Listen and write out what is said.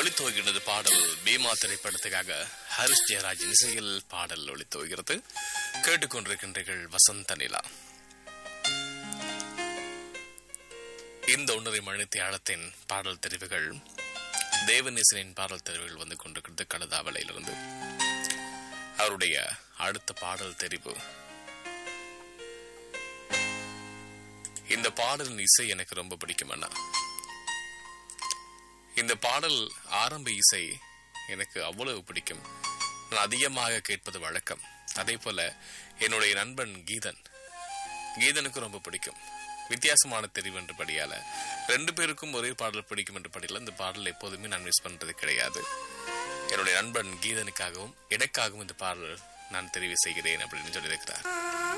ஒளித்துவகின்றது பாடல் பீமா திரைப்படத்துக்காக ஹரிஷ் ஜெயராஜ் இசையில் பாடல் ஒளித்துவகிறது கேட்டுக்கொண்டிருக்கின்றீர்கள் வசந்த நிலா இந்த ஒன்றரை மணித்தி ஆழத்தின் பாடல் தெரிவுகள் தேவநேசனின் பாடல் தெரிவுகள் வந்து கொண்டிருக்கிறது கழுதாவளையிலிருந்து அவருடைய அடுத்த பாடல் தெரிவு இந்த பாடலின் இசை எனக்கு ரொம்ப பிடிக்கும் அண்ணா இந்த பாடல் ஆரம்ப இசை எனக்கு அவ்வளவு பிடிக்கும் நான் அதிகமாக கேட்பது வழக்கம் அதே போல என்னுடைய நண்பன் கீதன் கீதனுக்கு ரொம்ப பிடிக்கும் வித்தியாசமான தெரிவு என்று படியால ரெண்டு பேருக்கும் ஒரே பாடல் பிடிக்கும் என்று படியல இந்த பாடல் எப்போதுமே நான் மிஸ் பண்றது கிடையாது என்னுடைய நண்பன் கீதனுக்காகவும் எனக்காகவும் இந்த பாடல் நான் தெரிவு செய்கிறேன் அப்படின்னு சொல்லியிருக்கிறார்